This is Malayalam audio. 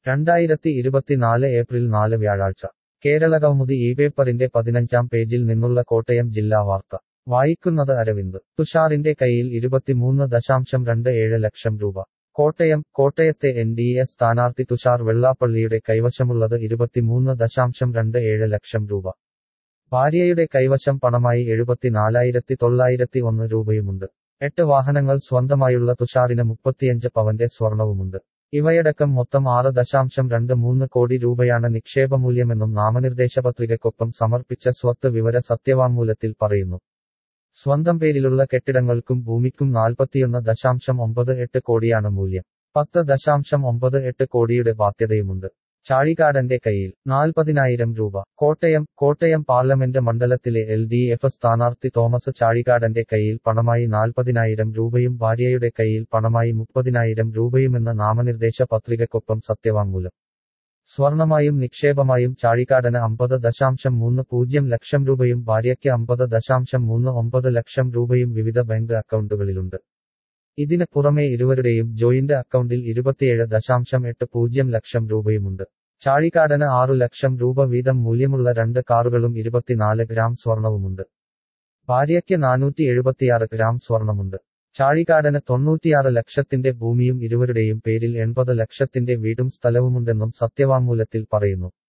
രണ്ടായിരത്തി ഇരുപത്തിനാല് ഏപ്രിൽ നാല് വ്യാഴാഴ്ച കേരളകൗമുദി ഈ പേപ്പറിന്റെ പതിനഞ്ചാം പേജിൽ നിന്നുള്ള കോട്ടയം ജില്ലാ വാർത്ത വായിക്കുന്നത് അരവിന്ദ് തുഷാറിന്റെ കയ്യിൽ ഇരുപത്തിമൂന്ന് ദശാംശം രണ്ട് ഏഴ് ലക്ഷം രൂപ കോട്ടയം കോട്ടയത്തെ എൻ ഡി എ സ്ഥാനാർത്ഥി തുഷാർ വെള്ളാപ്പള്ളിയുടെ കൈവശമുള്ളത് ഇരുപത്തിമൂന്ന് ദശാംശം രണ്ട് ഏഴ് ലക്ഷം രൂപ ഭാര്യയുടെ കൈവശം പണമായി എഴുപത്തിനാലായിരത്തി തൊള്ളായിരത്തി ഒന്ന് രൂപയുമുണ്ട് എട്ട് വാഹനങ്ങൾ സ്വന്തമായുള്ള തുഷാറിന് മുപ്പത്തിയഞ്ച് പവന്റെ സ്വർണവുമുണ്ട് ഇവയടക്കം മൊത്തം ആറ് ദശാംശം രണ്ട് മൂന്ന് കോടി രൂപയാണ് നിക്ഷേപമൂല്യമെന്നും നാമനിർദ്ദേശപത്രികയ്ക്കൊപ്പം സമർപ്പിച്ച സ്വത്ത് വിവര സത്യവാങ്മൂലത്തിൽ പറയുന്നു സ്വന്തം പേരിലുള്ള കെട്ടിടങ്ങൾക്കും ഭൂമിക്കും നാൽപ്പത്തിയൊന്ന് ദശാംശം ഒമ്പത് എട്ട് കോടിയാണ് മൂല്യം പത്ത് ദശാംശം ഒമ്പത് എട്ട് കോടിയുടെ ബാധ്യതയുമുണ്ട് ചാഴികാടന്റെ കയ്യിൽ നാൽപ്പതിനായിരം രൂപ കോട്ടയം കോട്ടയം പാർലമെന്റ് മണ്ഡലത്തിലെ എൽ ഡി എഫ് സ്ഥാനാർത്ഥി തോമസ് ചാഴികാടന്റെ കയ്യിൽ പണമായി നാൽപ്പതിനായിരം രൂപയും ഭാര്യയുടെ കയ്യിൽ പണമായി മുപ്പതിനായിരം രൂപയുമെന്ന നാമനിർദ്ദേശ പത്രികയ്ക്കൊപ്പം സത്യവാങ്മൂലം സ്വർണമായും നിക്ഷേപമായും ചാഴികാടന് അമ്പത് ദശാംശം മൂന്ന് പൂജ്യം ലക്ഷം രൂപയും ഭാര്യയ്ക്ക് അമ്പത് ദശാംശം മൂന്ന് ഒമ്പത് ലക്ഷം രൂപയും വിവിധ ബാങ്ക് അക്കൗണ്ടുകളിലുണ്ട് ഇതിന് പുറമെ ഇരുവരുടെയും ജോയിന്റ് അക്കൗണ്ടിൽ ഇരുപത്തിയേഴ് ദശാംശം എട്ട് പൂജ്യം ലക്ഷം രൂപയുമുണ്ട് ചാഴികാടന് ആറു ലക്ഷം രൂപ വീതം മൂല്യമുള്ള രണ്ട് കാറുകളും ഇരുപത്തിനാല് ഗ്രാം സ്വർണവുമുണ്ട് ഭാര്യയ്ക്ക് നാനൂറ്റി എഴുപത്തിയാറ് ഗ്രാം സ്വർണമുണ്ട് ചാഴികാടന് തൊണ്ണൂറ്റിയാറ് ലക്ഷത്തിന്റെ ഭൂമിയും ഇരുവരുടെയും പേരിൽ എൺപത് ലക്ഷത്തിന്റെ വീടും സ്ഥലവുമുണ്ടെന്നും സത്യവാങ്മൂലത്തിൽ പറയുന്നു